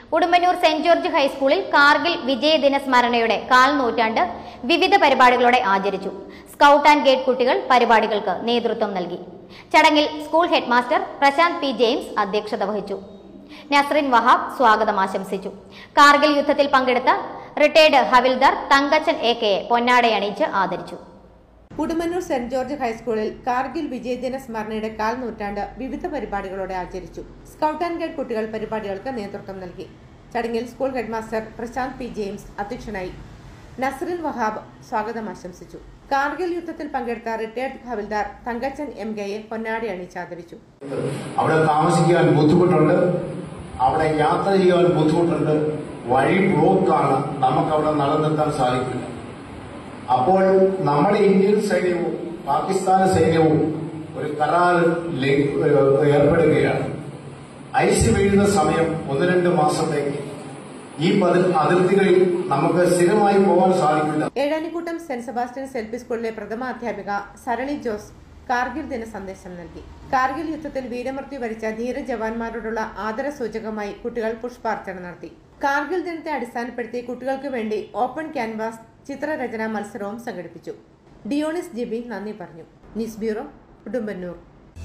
Udumbannoor saint George ഹൈസ്കൂളിൽ കാർഗിൽ വിജയദിന സ്മരണയുടെ കാൽ നൂറ്റാണ്ട് വിവിധ പരിപാടികളോടെ ആചരിച്ചു സ്കൗട്ട് ആൻഡ് ഗൈഡ് കുട്ടികൾ പരിപാടികൾക്ക് നേതൃത്വം നൽകി ചടങ്ങിൽ school headmaster Prashant P James അധ്യക്ഷത വഹിച്ചു നസ്രിൻ വഹാബ് സ്വാഗതം ആശംസിച്ചു കാർഗിൽ യുദ്ധത്തിൽ പങ്കെടുത്ത റിട്ടയർഡ് ഹവിൽദാർ തങ്കച്ചൻ എ കെയെ പൊന്നാടയണിയിച്ച് ആദരിച്ചു ഉടുമ്പന്നൂർ സെന്റ് ജോർജ് ഹൈസ്കൂളിൽ കാർഗിൽ വിജയദിന സ്മരണയുടെ കാൽ നൂറ്റാണ്ട് വിവിധ പരിപാടികളോടെ ആചരിച്ചു സ്കൗട്ട് ആൻഡ് ഗൈഡ് കുട്ടികൾ പരിപാടികൾക്ക് നേതൃത്വം നൽകി ചടങ്ങിൽ school headmaster Prashant P James അധ്യക്ഷനായി നസ്രിൻ വഹാബ് സ്വാഗതം ആശംസിച്ചു കാർഗിൽ യുദ്ധത്തിൽ പങ്കെടുത്ത റിട്ടയർഡ് ഹവിൽദാർ തങ്കച്ചൻ എം കെയെ പൊന്നാടി അണിയിച്ച് ആദരിച്ചു അവിടെ താമസിക്കാൻ ബുദ്ധിമുട്ടുണ്ട് അവിടെ യാത്ര ചെയ്യാൻ ബുദ്ധിമുട്ടുണ്ട് വഴി ബ്ലോക്കാണ് നമുക്ക് അവിടെ നടന്നെത്താൻ സാധിക്കില്ല അപ്പോൾ നമ്മുടെ ഇന്ത്യൻ സൈന്യവും പാകിസ്ഥാൻ സൈന്യവും ഒരു കരാർ ഏർപ്പെടുകയാണ് ഐസ് വീഴുന്ന സമയം ഒന്ന് രണ്ട് മാസത്തേക്ക് ഈ പതി- അതിർത്തികളിൽ നമുക്ക് സ്ഥിരമായി പോകാൻ സാധിക്കില്ല Ezhanikkoottam saint Sebastian L P സ്കൂളിലെ പ്രഥമ അധ്യാപിക സരളി ജോസ് കാർഗിൽ ദിന സന്ദേശം നൽകി കാർഗിൽ യുദ്ധത്തിൽ വീരമൃത്യു വരിച്ച ധീര ജവാന്മാരോടുള്ള ആദരസൂചകമായി കുട്ടികൾ പുഷ്പാർച്ചന നടത്തി കാർഗിൽ ദിനത്തെ അടിസ്ഥാനപ്പെടുത്തി കുട്ടികൾക്ക് വേണ്ടി ഓപ്പൺ ക്യാൻവാസ് ചിത്രരചനാ മത്സരവും സംഘടിപ്പിച്ചു ഡിയോണിസ് ജിബി നന്ദി പറഞ്ഞു ന്യൂസ് ബ്യൂറോ ഉടുമ്പന്നൂർ